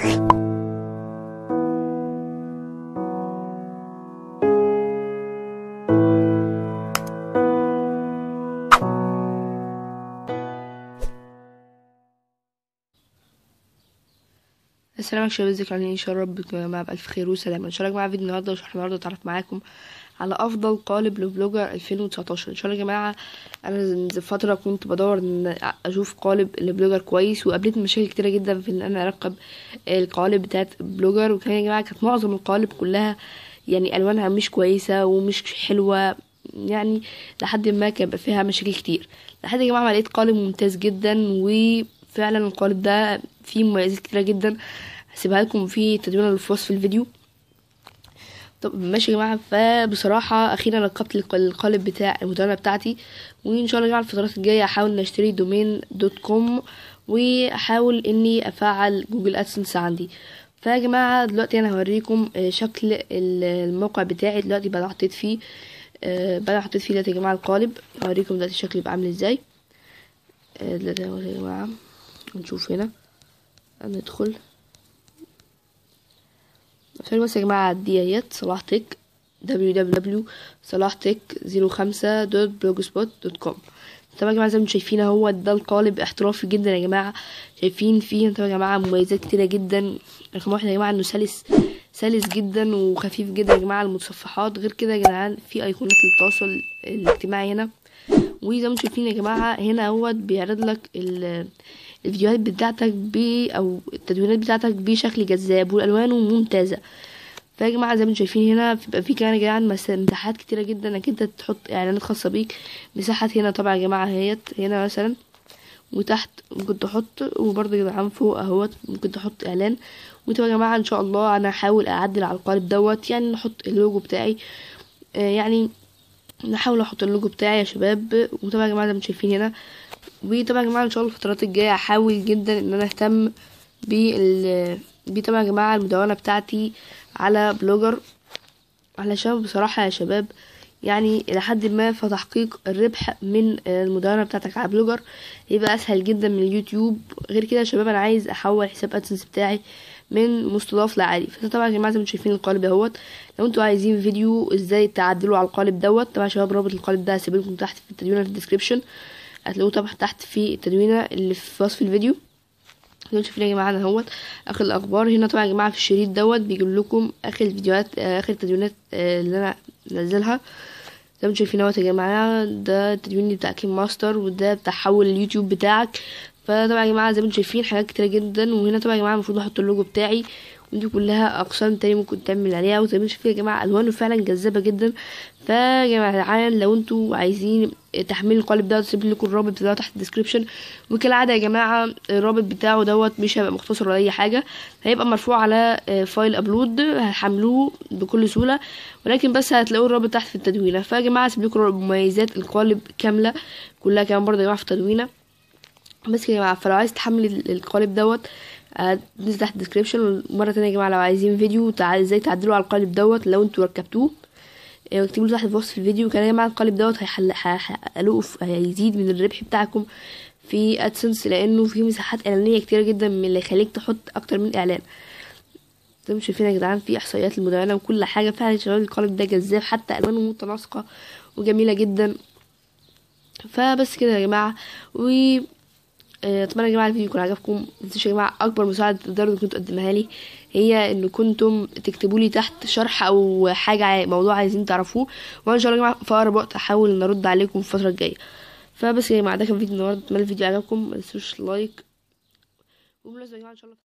السلام عليكم شباب ازيكم عاملين ايه ان شاء الله رب مع بألف خير وسلامة ان شاء الله يا جماعة فيديو النهاردة وشرح النهاردة اتعرف معاكم على افضل قالب لبلوجر 2019 ان شاء الله يا جماعة انا من فترة كنت بدور ان اشوف قالب لبلوجر كويس وقابلت مشاكل كتيرة جدا في ان انا اركب القوالب بتاعت بلوجر وكان يا جماعة كانت معظم القوالب كلها يعني الوانها مش كويسة ومش حلوة يعني لحد ما كان بقى فيها مشاكل كتير لحد يا جماعة ما لقيت قالب ممتاز جدا وفعلا القالب ده فيه مميزات كتيرة جدا هسيبها لكم في تدوين في وصف الفيديو طب ماشي يا جماعه فبصراحه اخيرا ركبت القالب بتاع المدونه بتاعتي وان شاء الله يا جماعه الفترات الجايه احاول اشتري دومين دوت كوم واحاول اني افعل جوجل ادسنس عندي فيا جماعه دلوقتي انا هوريكم شكل الموقع بتاعي دلوقتي بعد حطيت فيه بعد حطيت فيه دلوقتي يا جماعه القالب هوريكم دلوقتي الشكل يبقى عامل ازاي دلوقتي يا جماعه نشوف هنا ندخل عشان بس يا جماعة ديت صلاح تك www صلاح تك زيرو خمسة دوت بلوجسبوت دوت كوم طبعا يا جماعة زي ما انتم شايفين اهو ده القالب احترافي جدا يا جماعة شايفين فيه طبعا يا جماعة مميزات كتيرة جدا رقم واحد يا جماعة انه سلس سلس جدا وخفيف جدا يا جماعة المتصفحات غير كده يا جدعان في ايقونات للتواصل الاجتماعي هنا وزي ما انتم شايفين يا جماعة هنا اهوت بيعرض لك الفيديوهات بتاعتك ب او التدوينات بتاعتك بشكل جذاب والوانه ممتازه فيا جماعه زي ما انتم شايفين هنا بيبقى في كمان يا جدعان مساحات كتيره جدا انك انت تحط اعلانات خاصه بيك مساحات هنا طبعا يا جماعه اهيت هنا مثلا وتحت ممكن تحط وبرضه يا جدعان فوق اهوت ممكن تحط اعلان وطبعا يا جماعه ان شاء الله انا هحاول اعدل على القالب دوت يعني نحط اللوجو بتاعي آه يعني نحاول احط اللوجو بتاعي يا شباب وطبعا يا جماعه زي ما انتم شايفين هنا وطبعا يا جماعه ان شاء الله الفترات الجايه هحاول جدا ان انا اهتم بال طبعا يا جماعه المدونه بتاعتي على بلوجر علشان بصراحه يا شباب يعني الى حد ما في تحقيق الربح من المدونه بتاعتك على بلوجر يبقى اسهل جدا من اليوتيوب غير كده يا شباب انا عايز احول حساب ادسنس بتاعي من مستضاف لعالي فطبعا يا جماعه زي ما انتم شايفين القالب اهوت لو انتوا عايزين فيديو ازاي تعدلوا على القالب دوت طبعا يا شباب رابط القالب ده هسيب لكم تحت في التدوينه في الديسكريبشن هتلاقوه طبعا تحت في التدوينه اللي في وصف الفيديو زي ما شايفين يا جماعه اهوت اخر الاخبار هنا طبعا يا جماعه في الشريط دوت بيجيب لكم اخر الفيديوهات اخر التدوينات اللي انا منزلها زي ما انتم شايفين اهوت يا جماعه ده التدوين بتاع كيم ماستر وده بتاع حول اليوتيوب بتاعك فطبعا يا جماعه زي ما انتم شايفين حاجات كتيره جدا وهنا طبعا يا جماعه المفروض احط اللوجو بتاعي ودي كلها اقسام تاني ممكن تعمل عليها وزي ما انتم شايفين يا جماعه الوانه فعلا جذابه جدا فيا جماعه لو انتوا عايزين تحميل القالب دوت سيب لكم الرابط بتاعه تحت الديسكريبشن وكالعاده يا جماعه الرابط بتاعه دوت مش هيبقى مختصر ولا اي حاجه هيبقى مرفوع على فايل ابلود هتحملوه بكل سهوله ولكن بس هتلاقوا الرابط تحت في التدوينه فيا جماعه سيب لكم مميزات القالب كامله كلها كمان برضه يا جماعه في التدوينه بس كده يا جماعه فلو عايز تحمل القالب دوت نزل تحت الديسكريبشن مرة تانية يا جماعة لو عايزين فيديو تع... ازاي تعدلوا على القالب دوت لو انتوا ركبتوه اكتبوا تحت في وصف الفيديو كان يا جماعة القالب دوت هيحل هيحققوا هيزيد من الربح بتاعكم في ادسنس لانه فيه مساحات اعلانية كتيرة جدا من اللي يخليك تحط اكتر من اعلان زي ما شايفين يا جدعان في احصائيات المدونة وكل حاجة فعلا يا شباب القالب ده جذاب حتى الوانه متناسقة وجميلة جدا فبس كده يا جماعة و اتمنى يا جماعه الفيديو يكون عجبكم متنسوش يا جماعه اكبر مساعده تقدروا كنتوا تقدمها لي هي ان كنتم تكتبوا لي تحت شرح او حاجه موضوع عايزين تعرفوه وانا ان شاء الله يا جماعه في اقرب وقت احاول ان ارد عليكم في الفتره الجايه فبس يا جماعه ده كان فيديو النهارده اتمنى الفيديو عجبكم ما تنسوش لايك وبالمناسبه يا جماعه ان شاء الله